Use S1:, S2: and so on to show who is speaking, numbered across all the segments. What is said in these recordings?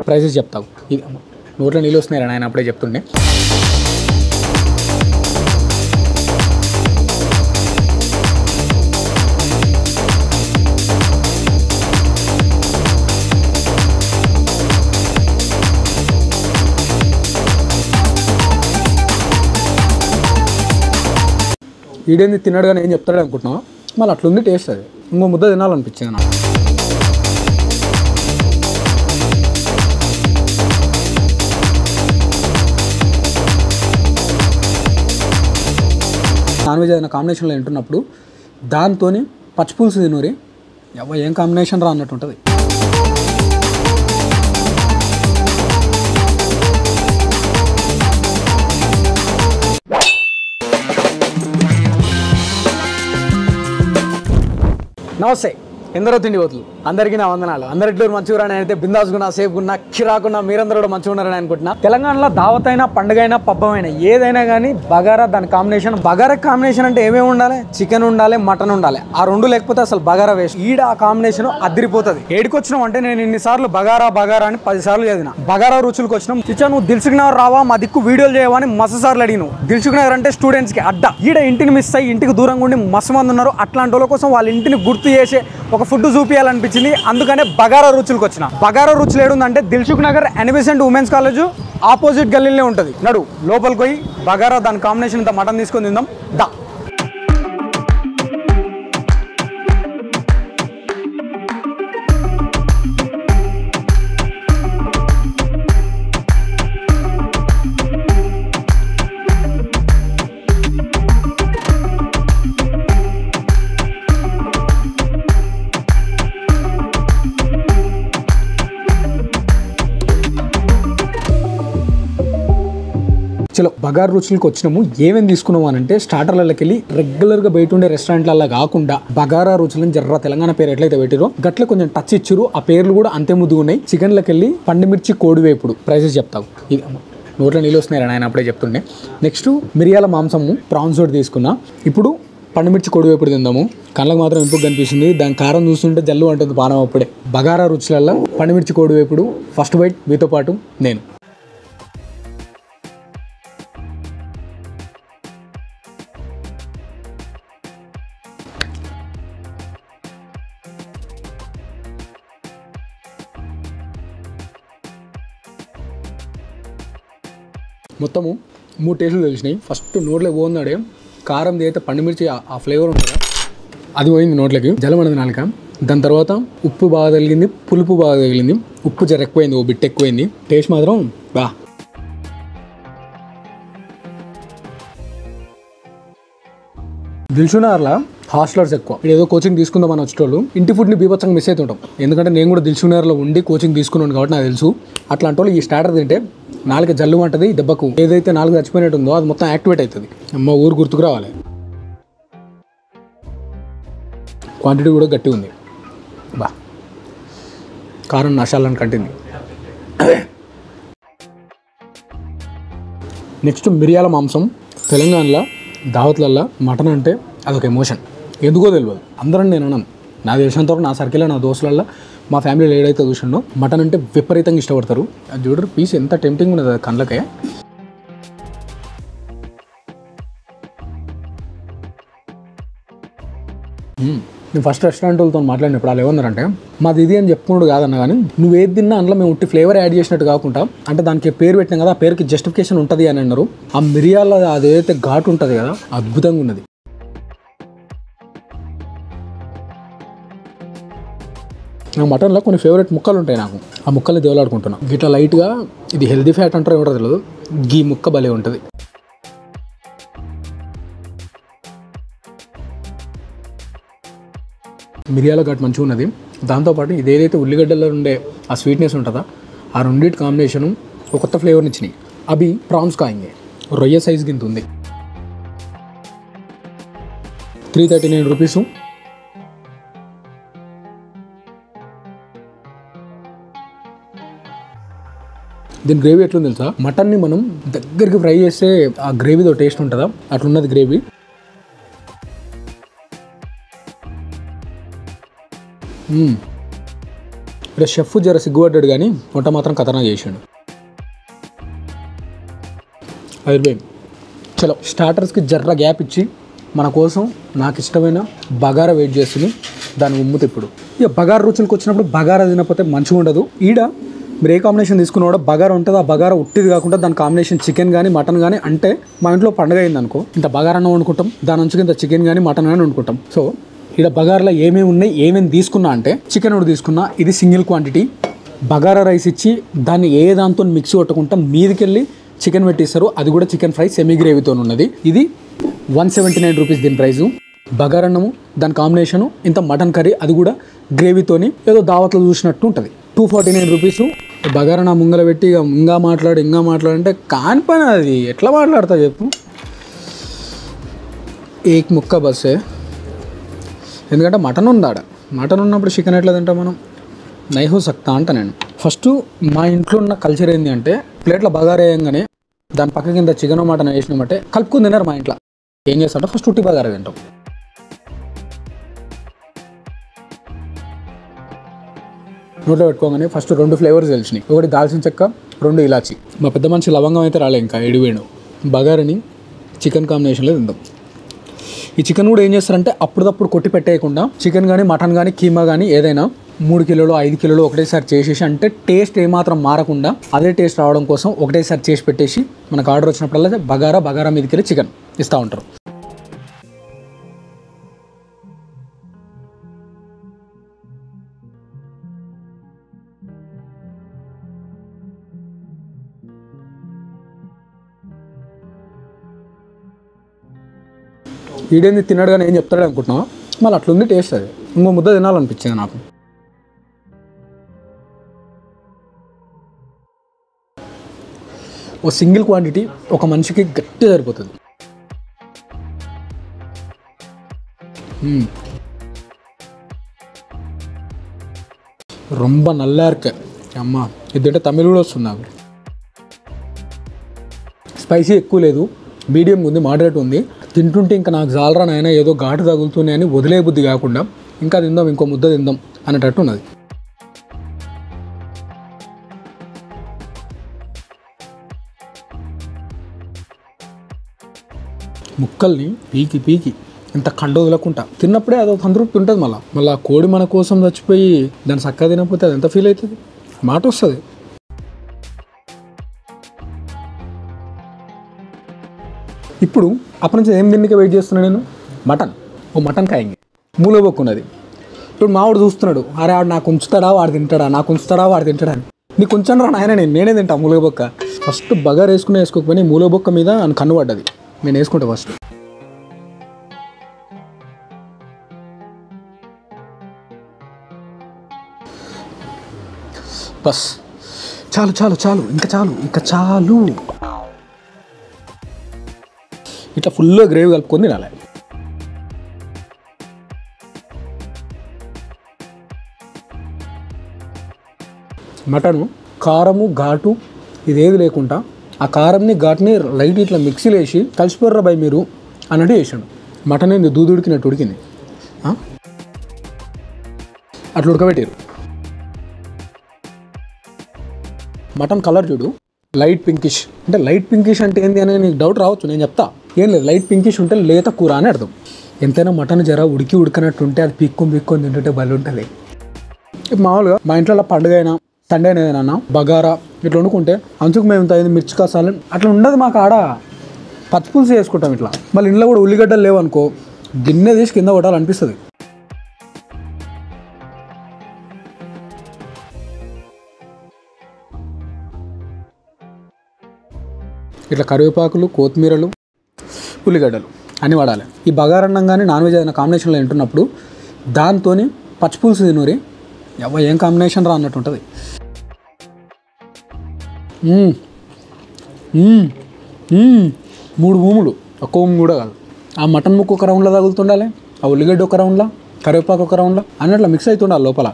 S1: Prices చెప్తావు ఇది నోట్లో నీళ్ళు వస్తున్నాయి ఆయన అప్పుడే చెప్తుండే ఈడేంది తిన్నాడు కానీ ఏం చెప్తాడు అనుకుంటున్నావు మళ్ళీ అట్లుంది టేస్ట్ అది ఇంకో ముద్ద తినాలనిపించింది నాకు నాన్ వెజ్ ఏదైనా కాంబినేషన్లో తింటున్నప్పుడు దాంతో పచ్చిపులుసు తినూరి ఎవ ఏం కాంబినేషన్ రా అన్నట్టు ఉంటుంది నమస్తే ఎందరో తిండి పోతులు అందరికీ నా వందనాలు అందరి ఇట్లు మంచిగా నేనైతే బిందాస్ గున్నా సేఫ్ గున్నా కిరాకున్నా మీరందరూ కూడా మంచిగా ఉన్నారని అనుకుంటున్నా తెలంగాణలో దావత్ అయినా పండుగ అయినా పబ్బం అయినా ఏదైనా కానీ బగారా దాని కాంబినేషన్ బగారా కాంబినేషన్ అంటే ఏమేమి ఉండాలి చికెన్ ఉండాలి మటన్ ఉండాలి ఆ రెండు లేకపోతే అసలు బగారా వేస్ట్ ఈడ ఆ కాంబినేషన్ అదిరిపోతుంది ఏడికొచ్చినాం అంటే నేను ఇన్నిసార్లు బగారా బగారా అని పది సార్లు చదివిన బగారా రుచులకు వచ్చినాం చిచ్చా నువ్వు దిల్సుకు నగర్ రావా మా దిక్కు వీడియోలు చేయవని మస్తు సార్లు అడిగిను దిల్సుకు నగర్ అంటే స్టూడెంట్స్ కి అడ్డ ఈడ ఇంటిని మిస్ అయ్యి ఇంటికి దూరంగా ఉండి మస్తు మంది ఉన్నారు అట్లాంటి వాళ్ళ కోసం వాళ్ళ ఇంటిని గుర్తు చేసే ఒక ఫుడ్ చూపించాలనిపించింది అందుకనే బగారా రుచులకు వచ్చిన బగారా రుచులు ఏడుందంటే దిల్సుఖ్ నగర్ ఎనిబిసెంట్ ఉమెన్స్ కాలేజ్ ఆపోజిట్ గల్లీలో ఉంటుంది నడు లోపలికి పోయి బగారా దాని కాంబినేషన్ ఇంత మటన్ తీసుకొని తిందాం దా చలో బగార్ రుచులకు వచ్చినాము ఏమేమి తీసుకున్నాము అని అంటే స్టార్టర్లకి వెళ్ళి రెగ్యులర్గా బయట ఉండే రెస్టారెంట్లలో కాకుండా బగారా రుచులను జర్ర తెలంగాణ పేరు ఎట్లయితే పెట్టిరో గట్ల కొంచెం టచ్ ఇచ్చారు ఆ పేర్లు కూడా అంతే ముద్దుగా ఉన్నాయి చికెన్లకి వెళ్ళి పండుమిర్చి కోడివేపుడు ప్రైసెస్ చెప్తావు ఇది నోట్లో నీళ్ళు వస్తున్నాయి ఆయన అప్పుడే చెప్తుండే నెక్స్ట్ మిరియాల మాంసము ప్రాన్స్ ఒకటి తీసుకున్నా ఇప్పుడు పండుమిర్చి కొడివేపుడు తిందాము కళ్ళకు మాత్రం ఇంపుగా కనిపిస్తుంది దాని కారం చూస్తుంటే జల్లు అంటుంది పానం అప్పుడే బగారా రుచులల్లో పండుమిర్చి కోడివేపుడు ఫస్ట్ బైట్ మీతో పాటు నేను మొత్తము మూడు టేస్టులు తెలిసినాయి ఫస్ట్ నోట్లో పోన్నాడే కారం అయితే పండుమిర్చి ఆ- ఆ ఫ్లేవర్ ఉంటుందా అది పోయింది నోట్లకి జలం అనేది నాలుక దాని తర్వాత ఉప్పు బాగా తగిలింది పులుపు బాగా తగిలింది ఉప్పు జర ఎక్కువైంది ఓ బిట్ ఎక్కువైంది టేస్ట్ మాత్రం బా దిల్షునార్లా హాస్టలర్స్ ఎక్కువ ఇక్కడ ఏదో కోచింగ్ తీసుకుందామని వచ్చేటోళ్ళు ఇంటి ఫుడ్ని బీభత్సంగా మిస్ అవుతుంటాం ఎందుకంటే నేను కూడా దిల్షునార్లో ఉండి కోచింగ్ తీసుకున్నాను కాబట్టి నాకు తెలుసు అట్లాంటి వాళ్ళు ఈ స్టార్టర్ తింటే నాలుక జల్లు అంటది దెబ్బకు ఏదైతే నాలుగు చచ్చిపోయినట్టు ఉందో అది మొత్తం యాక్టివేట్ అవుతుంది అమ్మ ఊరు గుర్తుకు రావాలి క్వాంటిటీ కూడా గట్టి ఉంది బా కారం నషాలని కంటింది నెక్స్ట్ మిరియాల మాంసం తెలంగాణలో దావత్లల్లో మటన్ అంటే అదొక ఎమోషన్ ఎందుకో తెలియదు అందరం నేను అన్నాను నా తెలిసినంత వరకు నా సర్కిల్లో నా దోస్తులల్లో మా ఫ్యామిలీలో ఏడైతే చూసిండో మటన్ అంటే విపరీతంగా ఇష్టపడతారు అది చూడరు పీస్ ఎంత టెంప్టింగ్ ఉన్నది అది కళ్ళకే మ్మ్. నేను ఫస్ట్ రెస్టారెంట్ వాళ్ళతో మాట్లాడినప్పుడు వాళ్ళు ఏమన్నారంటే మాది ఇది అని చెప్పుకున్నాడు కాదన్న కానీ నువ్వు ఏది తిన్నా అందులో మేము ఉట్టి ఫ్లేవర్ యాడ్ చేసినట్టు కాకుండా అంటే దానికి పేరు పెట్టినాం కదా ఆ పేరుకి జస్టిఫికేషన్ ఉంటుంది అని అన్నారు ఆ మిరియాల అదేదైతే ఘాటు ఉంటుంది కదా అద్భుతంగా ఉన్నది నా మటన్లో కొన్ని ఫేవరెట్ ముక్కలు ఉంటాయి నాకు ఆ ముక్కల్ని దేవులాడుకుంటున్నా గిట్లా లైట్గా ఇది హెల్దీ ఫ్యాట్ అంటారో ఏమిటో తెలియదు గీ ముక్క భలే ఉంటుంది మిరియాల ఘాట్ మంచిగా ఉన్నది దాంతోపాటు ఇది ఏదైతే ఉల్లిగడ్డలో ఉండే ఆ స్వీట్నెస్ ఉంటుందో ఆ రెండింటి కాంబినేషను ఒక కొత్త ఫ్లేవర్ని ఇచ్చినాయి అవి ప్రాన్స్ కాయింగే రొయ్య సైజ్ కింద ఉంది త్రీ థర్టీ నైన్ రూపీసు దీని గ్రేవీ ఎట్లుంది తెలుసా మటన్ని మనం దగ్గరికి ఫ్రై చేస్తే ఆ గ్రేవీతో టేస్ట్ ఉంటుందా అట్లున్నది గ్రేవీ మ్మ్. ఇక్కడ షెఫ్ జర సిగ్గుపడ్డాడు కానీ వంట మాత్రం కథనా చేసాడు అయిపోయింది చలో స్టార్టర్స్కి జర్ర గ్యాప్ ఇచ్చి మన కోసం నాకు ఇష్టమైన బగారా వెయిట్ చేస్తుంది దాని ఉమ్ముతి ఇప్పుడు ఇక బగారా రుచులకు వచ్చినప్పుడు బగారా తినకపోతే మంచిగా ఉండదు ఈడ మీరు ఏ కాంబినేషన్ తీసుకున్నా కూడా బగారా ఉంటుంది ఆ బగారా ఉట్టిది కాకుండా దాని కాంబినేషన్ చికెన్ కానీ మటన్ కానీ అంటే మా ఇంట్లో పండుగ అయింది అనుకో ఇంత బగారాన్ని వండుకుంటాం దాని నుంచి ఇంత చికెన్ కానీ మటన్ కానీ వండుకుంటాం సో ఇక్కడ బగారాలో ఏమేమి ఉన్నాయి ఏమేమి తీసుకున్నా అంటే చికెన్ ఒకటి తీసుకున్నా ఇది సింగిల్ క్వాంటిటీ బగారా రైస్ ఇచ్చి దాన్ని ఏ దాంతో మిక్సీ కొట్టుకుంటాం మీదకెళ్ళి చికెన్ పెట్టిస్తారు అది కూడా చికెన్ ఫ్రై సెమీ గ్రేవీతో ఉన్నది ఇది వన్ సెవెంటీ నైన్ రూపీస్ దీని ప్రైజు బగారన్నము దాని కాంబినేషను ఇంత మటన్ కర్రీ అది కూడా గ్రేవీతోని ఏదో దావత్లో చూసినట్టు ఉంటుంది two forty nine rupees Bagara నా ముంగల పెట్టి ఇక ఇంకా మాట్లాడు ఇంకా మాట్లాడంటే కాని పని అది ఎట్లా మాట్లాడతా చెప్పు ఏక్ ముక్క బస్సే ఎందుకంటే మటన్ ఉంది ఆడ మటన్ ఉన్నప్పుడు చికెన్ ఎట్లా తింటాం మనం నైహో సక్తా అంట నేను ఫస్ట్ మా ఇంట్లో ఉన్న కల్చర్ ఏంటి అంటే ప్లేట్లో బగారా వేయంగానే దాని పక్క కింద చికెన్ మటన్ వేసినామంటే కలుపుకుని తిన్నారు మా ఇంట్లో ఏం చేస్తామంటే ఫస్ట్ ఉట్టి బగారా తింటాం నోట్లో పెట్టుకోగానే ఫస్ట్ రెండు ఫ్లేవర్స్ తెలిసినాయి ఒకటి దాల్చిన చెక్క రెండు ఇలాచి మా పెద్ద మనిషి లవంగం అయితే రాలే ఇంకా ఎడివేణు బగారని చికెన్ కాంబినేషన్లో తిందాం ఈ చికెన్ కూడా ఏం చేస్తారంటే అప్పుడప్పుడు కొట్టి పెట్టేయకుండా చికెన్ కానీ మటన్ కానీ కీమా కానీ ఏదైనా మూడు కిలోలు ఐదు కిలోలు ఒకటేసారి చేసేసి అంటే టేస్ట్ ఏమాత్రం మారకుండా అదే టేస్ట్ రావడం కోసం ఒకటేసారి చేసి పెట్టేసి మనకు ఆర్డర్ వచ్చినప్పుడల్లా బగారా బగారా మీదకి వెళ్ళి చికెన్ ఇస్తూ ఉంటారు ఈడేంది తిన్నాడు కానీ ఏం చెప్తాడు అనుకుంటున్నావా మళ్ళీ అట్లుంది టేస్ట్ అది ఇంకో ముద్ద తినాలనిపించింది నాకు ఓ సింగిల్ క్వాంటిటీ ఒక మనిషికి గట్టి సరిపోతుంది మ్మ్. రొంబ నల్లా ఇருக்கு అమ్మ ఇదంటే తమిళ కూడా వస్తుంది నాకు స్పైసీ ఎక్కువ లేదు మీడియం ఉంది మోడరేట్ ఉంది తింటుంటే ఇంకా నాకు జాలరా నాయన ఏదో ఘాటు తగులుతున్నాయి అని వదిలే బుద్ధి కాకుండా ఇంకా తిందాం ఇంకో ముద్ద తిందాం అనేటట్టు ఉన్నది ముక్కల్ని పీకి పీకి ఇంత కండ వదలకుండా తిన్నప్పుడే అదొక సంతృప్తి ఉంటుంది మళ్ళీ మళ్ళీ ఆ కోడి మన కోసం చచ్చిపోయి దాన్ని చక్కగా తినకపోతే అది ఎంత ఫీల్ అవుతుంది మాట వస్తుంది ఇప్పుడు అప్పటి నుంచి ఏం తిండికి వెయిట్ చేస్తున్నా నేను మటన్ ఓ మటన్ కాయింగ్ మూల బొక్కు ఉన్నది ఇప్పుడు మావాడు చూస్తున్నాడు అరే ఆడు నాకు ఉంచుతాడా వాడు తింటాడా నాకు ఉంచుతాడా వాడు తింటాడా అని నీకు ఉంచండి రా నాయన నేను నేనే తింటా మూల బొక్క ఫస్ట్ బగారు వేసుకుని వేసుకోకపోయినా ఈ మూల బొక్క మీద నన్ను కన్ను పడ్డది నేను వేసుకుంటా ఫస్ట్ బస్ చాలు చాలు చాలు ఇంకా చాలు ఇంకా చాలు ఇట్లా ఫుల్గా గ్రేవీ కలుపుకొని తినాలి మటను కారము ఘాటు ఇదేది లేకుండా ఆ కారంని ఘాటుని లైట్ ఇట్లా మిక్సీలో వేసి కలిసిపోర్రా బై మీరు అన్నట్టు వేసాడు మటన్ ఏంది దూది ఉడికినట్టు ఉడికింది ఆ? అట్లా ఉడకబెట్టారు మటన్ కలర్ చూడు లైట్ పింకిష్ అంటే లైట్ పింకిష్ అంటే ఏంది అనేది నీకు డౌట్ రావచ్చు నేను చెప్తా ఏం లేదు లైట్ పింకిష్ ఉంటే లేత కూర అని అర్థం ఎంతైనా మటన్ జర ఉడికి ఉడకనట్టు ఉంటే అది పిక్కొని పిక్కొని తింటుంటే బలి ఉంటుంది ఇప్పుడు మామూలుగా మా ఇంట్లో అలా పండుగ అయినా సండే అయినా ఏదైనా బగారా ఇట్లా వండుకుంటే అంచుకు మేము ఇంత అయింది మిర్చి కాసాలి అట్లా ఉండదు మాకు ఆడ పచ్చి పులుసు వేసుకుంటాం ఇట్లా మళ్ళీ ఇంట్లో కూడా ఉల్లిగడ్డలు లేవనుకో గిన్నె తీసి కింద కొట్టాలనిపిస్తుంది ఇట్లా కరివేపాకులు కొత్తిమీరలు ఉల్లిగడ్డలు అన్నీ వాడాలి ఈ బగారన్నం కానీ నాన్ వెజ్ ఏదైనా కాంబినేషన్లో తింటున్నప్పుడు దాంతో పచ్చిపులుసు తినూరి ఎవ ఏం కాంబినేషన్ రా అన్నట్టు ఉంటుంది మ్మ్. మ్మ్. మ్మ్. మూడు భూములు ఒక్క భూమి కూడా కాదు ఆ మటన్ ముక్క ఒక రౌండ్లో తగులుతుండాలి ఆ ఉల్లిగడ్డ ఒక రౌండ్లో కరివేపాకు ఒక రౌండ్లో అన్నట్లు మిక్స్ అవుతుండాలి లోపల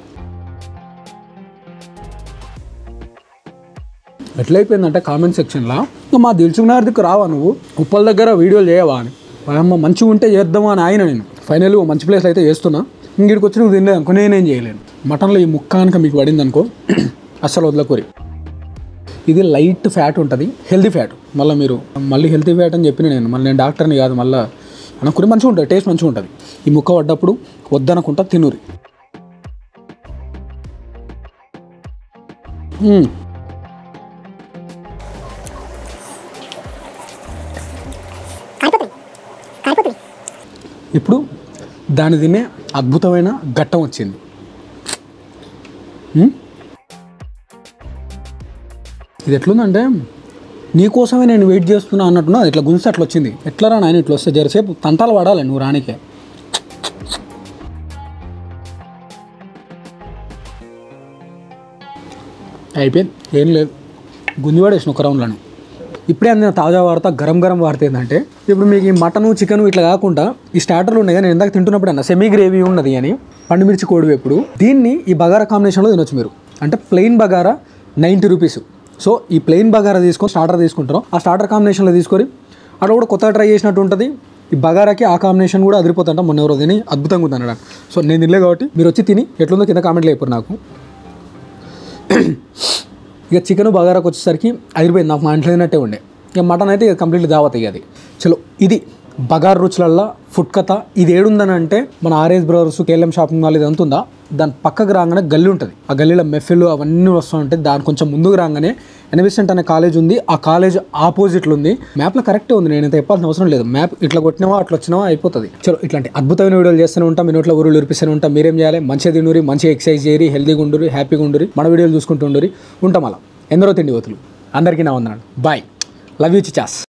S1: ఎట్లయిపోయిందంటే కామెంట్ సెక్షన్లో ఇంకా మా దిల్చుకున్నారు దిక్కు రావా నువ్వు ఉప్పల దగ్గర వీడియోలు చేయవా అని అమ్మ మంచిగా ఉంటే చేద్దామా అని ఆయన నేను ఫైనల్ మంచి ప్లేస్ అయితే చేస్తున్నా ఇంగిడికి వచ్చి నువ్వు తినలేదు అనుకో నేనేం చేయలేను మటన్లో ఈ ముక్క కనుక మీకు పడింది అనుకో అస్సలు వదలకూరి ఇది లైట్ ఫ్యాట్ ఉంటుంది హెల్తీ ఫ్యాట్ మళ్ళీ మీరు మళ్ళీ హెల్తీ ఫ్యాట్ అని చెప్పిన నేను మళ్ళీ నేను డాక్టర్ని కాదు మళ్ళీ అనుకుని మంచిగా ఉంటుంది టేస్ట్ మంచిగా ఉంటుంది ఈ ముక్క పడ్డప్పుడు వద్దనకుంటా తినురి మ్మ్. ఇప్పుడు దాని తినే అద్భుతమైన ఘట్టం వచ్చింది మ్మ్? ఇది ఎట్లుందంటే నీకోసమే నేను వెయిట్ చేస్తున్నా అన్నట్టున్నా అది ఇట్లా గుంజి అట్లా వచ్చింది ఎట్లా రా నాయన ఇట్లా వస్తే జరసేపు తంటాలు పడాలి నువ్వు రానికే అయిపోయింది ఏం లేదు గుంజి పడేసిన ఒక రౌండ్లను ఇప్పుడే అందిన తాజా వార్త గరం గరం వార్త ఏంటంటే ఇప్పుడు మీకు ఈ మటను చికెన్ ఇట్లా కాకుండా ఈ స్టార్టర్లు ఉన్నాయి కానీ నేను ఇందాక తింటున్నప్పుడు అన్న సెమీ గ్రేవీ ఉన్నది అని పండుమిర్చి కోడివేపుడు దీన్ని ఈ బగారా కాంబినేషన్లో తినొచ్చు మీరు అంటే plain Bagara ninety rupees so ఈ ప్లెయిన్ బగారా తీసుకొని స్టార్టర్ తీసుకుంటారు ఆ స్టార్టర్ కాంబినేషన్లో తీసుకొని అక్కడ కూడా కొత్తగా ట్రై చేసినట్టు ఉంటుంది ఈ బగారాకి ఆ కాంబినేషన్ కూడా అదిరిపోతుంట మొన్న ఎవరో తిని అద్భుతంగా ఉంది అన్నమాట సో నేను తినలే కాబట్టి మీరు వచ్చి తిని ఎట్లుందో కింద కామెంట్లో చెప్పారు నాకు ఇక చికెన్ బగారాకు వచ్చేసరికి అదిరిపోయింది నాకు మా ఇంట్లో తిన్నట్టే ఉండే ఇక మటన్ అయితే ఇక కంప్లీట్లీ దావత్ ఇక అది చలో ఇది బగార్ రుచులల్లో ఫుడ్ కథ ఇది ఏడుందని అంటే మన RS brothers KLM shopping mall ఇది అంత ఉందా దాని పక్కకు రాగానే గల్లీ ఉంటుంది ఆ గల్లీలో మెఫిల్ అవన్నీ వస్తూ ఉంటాయి దాని కొంచెం ముందుకు రాగానే ఎనవిసెంట్ అనే కాలేజ్ ఉంది ఆ కాలేజ్ ఆపోజిట్లో ఉంది మ్యాప్లో కరెక్టే ఉంది నేను చెప్పాల్సిన అవసరం లేదు మ్యాప్ ఇట్లా కొట్టినావా అట్లా వచ్చినావా అయిపోతుంది చలో ఇట్లాంటి అద్భుతమైన వీడియోలు చేస్తూనే ఉంటాం మీ నోట్లో ఊరులు ఉరిపిస్తూనే ఉంటాం మీరేం చేయాలి మంచిగా తిండురి మంచిగా ఎక్సర్సైజ్ చేయరి హెల్తీగా ఉండురి హ్యాపీగా ఉండురి మన వీడియోలు చూసుకుంటూ ఉండురి ఉంటాం అలా ఎందరో తిండి వతులు అందరికీ నా వందనాలు బాయ్ లవ్ యూ చిచాస్